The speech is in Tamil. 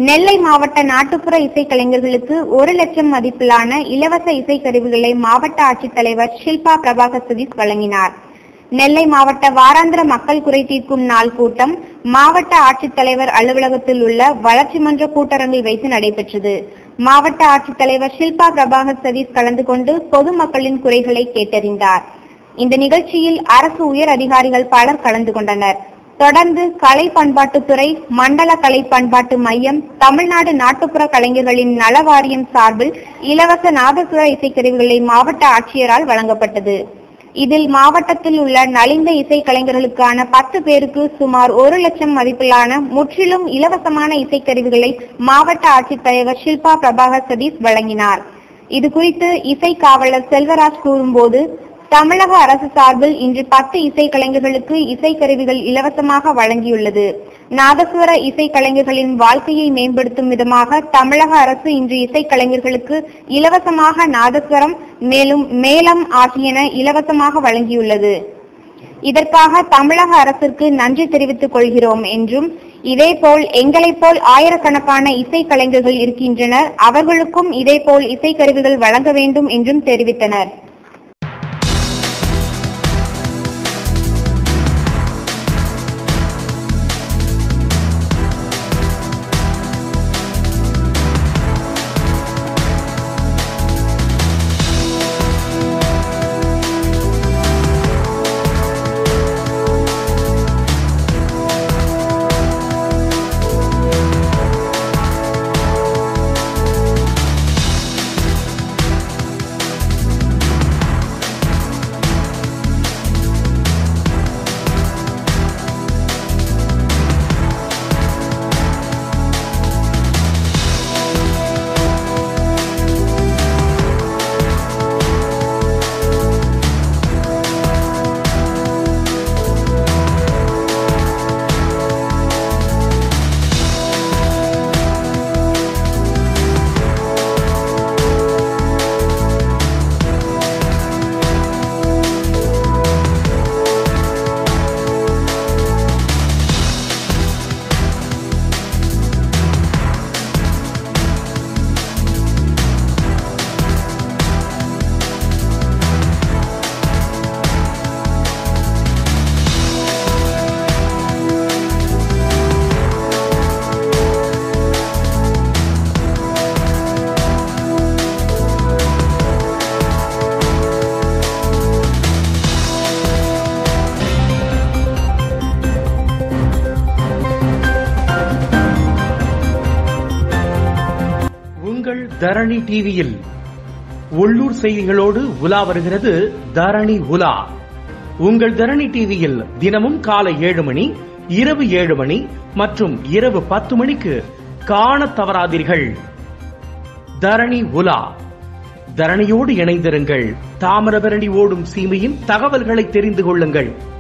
நெல்லை மாவட்ட நாட்டுப்புற இசைக்கலைஞர்களுக்கு ஒரு லட்சம் மதிப்பிலான இலவச இசைக்கருவிகளை மாவட்ட ஆட்சித்தலைவர் ஷில்பா பிரபாகர் சதீஷ் வழங்கினார் நெல்லை மாவட்ட வாராந்திர மக்கள் குறை தீர்க்கும் நாள் கூட்டம் மாவட்ட ஆட்சித்தலைவர் அலுவலகத்தில் உள்ள வளர்ச்சி மன்ற கூட்டரங்கில் வைத்து நடைபெற்றது மாவட்ட ஆட்சித்தலைவர் ஷில்பா பிரபாகர் சதீஷ் கலந்து கொண்டு பொதுமக்களின் குறைகளை கேட்டறிந்தார் இந்த நிகழ்ச்சியில் அரசு உயர் அதிகாரிகள் பலர் கலந்து கொண்டனர் தொடர்ந்து கலை பண்பாட்டுத்துறை மண்டல கலை பண்பாட்டு மையம் தமிழ்நாடு நாட்டுப்புற கலைஞர்களின் நல வாரியம் சார்பில் இலவச நாதசுர இசைக்கருவிகளை மாவட்ட ஆட்சியரால் வழங்கப்பட்டது இதில் மாவட்டத்தில் உள்ள நலிந்த இசை கலைஞர்களுக்கான பத்து பேருக்கு சுமார் ஒரு லட்சம் மதிப்பிலான முற்றிலும் இலவசமான இசைக்கருவிகளை மாவட்ட ஆட்சித்தலைவர் ஷில்பா பிரபாகர் சதீஷ் வழங்கினார் இது குறித்து இசை காவலர் செல்வராஜ் கூறும்போது தமிழக அரசு சார்பில் இன்று பத்து இசை கலைஞர்களுக்கு இசைக்கருவிகள் இலவசமாக வழங்கியுள்ளது நாதஸ்வர இசை கலைஞர்களின் வாழ்க்கையை மேம்படுத்தும் விதமாக தமிழக அரசு இன்று இசை கலைஞர்களுக்கு இலவசமாக நாதஸ்வரம் மேலும் மேளம் ஆகியன இலவசமாக வழங்கியுள்ளது இதற்காக தமிழக அரசிற்கு நன்றி தெரிவித்துக் கொள்கிறோம் என்றும் இதேபோல் எங்களைப் போல் ஆயிரக்கணக்கான இசை கலைஞர்கள் இருக்கின்றனர் அவர்களுக்கும் இதேபோல் இசைக்கருவிகள் வழங்க வேண்டும் என்றும் தெரிவித்தனர் உங்கள் தரணி டிவியில் உள்ளூர் செய்திகளோடு உலா வருகிறது தரணி உலா உங்கள் தரணி டிவியில் தினமும் காலை ஏழு மணி இரவு ஏழு மணி மற்றும் இரவு பத்து மணிக்கு காணத் தவறாதீர்கள் தரணி உலா தரணியோடு இணைந்திருங்கள் தாமிரபரணி ஓடும் சீமையின் தகவல்களை தெரிந்து கொள்ளுங்கள்